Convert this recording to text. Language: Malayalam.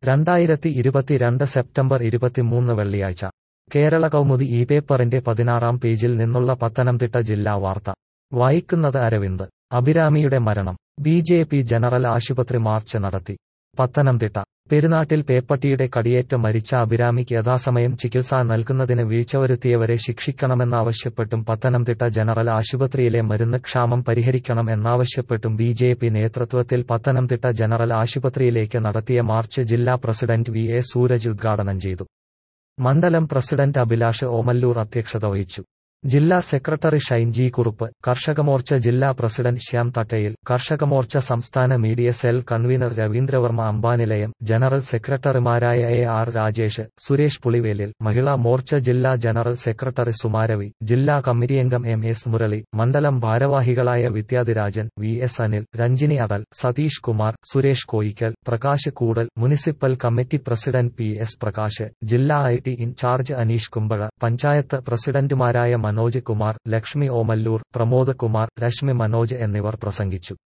രണ്ടായിരത്തി ഇരുപത്തിരണ്ട് സെപ്റ്റംബർ ഇരുപത്തിമൂന്ന് വെള്ളിയാഴ്ച കേരള കൗമുദി ഈ പേപ്പറിന്റെ പതിനാറാം പേജിൽ നിന്നുള്ള പത്തനംതിട്ട ജില്ലാ വാർത്ത വായിക്കുന്നത് അരവിന്ദ് അഭിരാമിയുടെ മരണം ബി ജെ പി ജനറൽ ആശുപത്രി മാർച്ച് നടത്തി പത്തനംതിട്ട പെരുന്നാട്ടിൽ പേപ്പട്ടിയുടെ കടിയേറ്റ് മരിച്ച അഭിരാമിക്ക് യഥാസമയം ചികിത്സ നൽകുന്നതിന് വീഴ്ച വരുത്തിയവരെ ശിക്ഷിക്കണമെന്നാവശ്യപ്പെട്ടും പത്തനംതിട്ട ജനറൽ ആശുപത്രിയിലെ മരുന്ന് ക്ഷാമം പരിഹരിക്കണം എന്നാവശ്യപ്പെട്ടും ബി ജെ പി നേതൃത്വത്തിൽ പത്തനംതിട്ട ജനറൽ ആശുപത്രിയിലേക്ക് നടത്തിയ മാർച്ച് ജില്ലാ പ്രസിഡന്റ് വി എ സൂരജ് ഉദ്ഘാടനം ചെയ്തു മണ്ഡലം പ്രസിഡന്റ് അഭിലാഷ് ഓമല്ലൂർ അധ്യക്ഷത വഹിച്ചു ജില്ലാ സെക്രട്ടറി ഷൈൻജി കുറുപ്പ് കർഷകമോർച്ച ജില്ലാ പ്രസിഡന്റ് ശ്യാം തട്ടയിൽ കർഷകമോർച്ച സംസ്ഥാന മീഡിയ സെൽ കൺവീനർ രവീന്ദ്രവർമ്മ അമ്പാനിലയം ജനറൽ സെക്രട്ടറിമാരായ എ ആർ രാജേഷ് സുരേഷ് പുളിവേലിൽ മഹിളാ മോർച്ച ജില്ലാ ജനറൽ സെക്രട്ടറി സുമാരവി ജില്ലാ കമ്മിറ്റിയംഗം എം എസ് മുരളി മണ്ഡലം ഭാരവാഹികളായ Vidyadhirajan V S Anil Ranjini Atal Satish Kumar Suresh Koyikkal Prakash Koodal municipal committee president P S Prakash ജില്ലാ I T incharge Anish Kumbazha panchayat പ്രസിഡന്റുമാരായ മനോജ് കുമാർ ലക്ഷ്മി ഓമല്ലൂർ പ്രമോദ് കുമാർ രശ്മി മനോജ് എന്നിവർ പ്രസംഗിച്ചു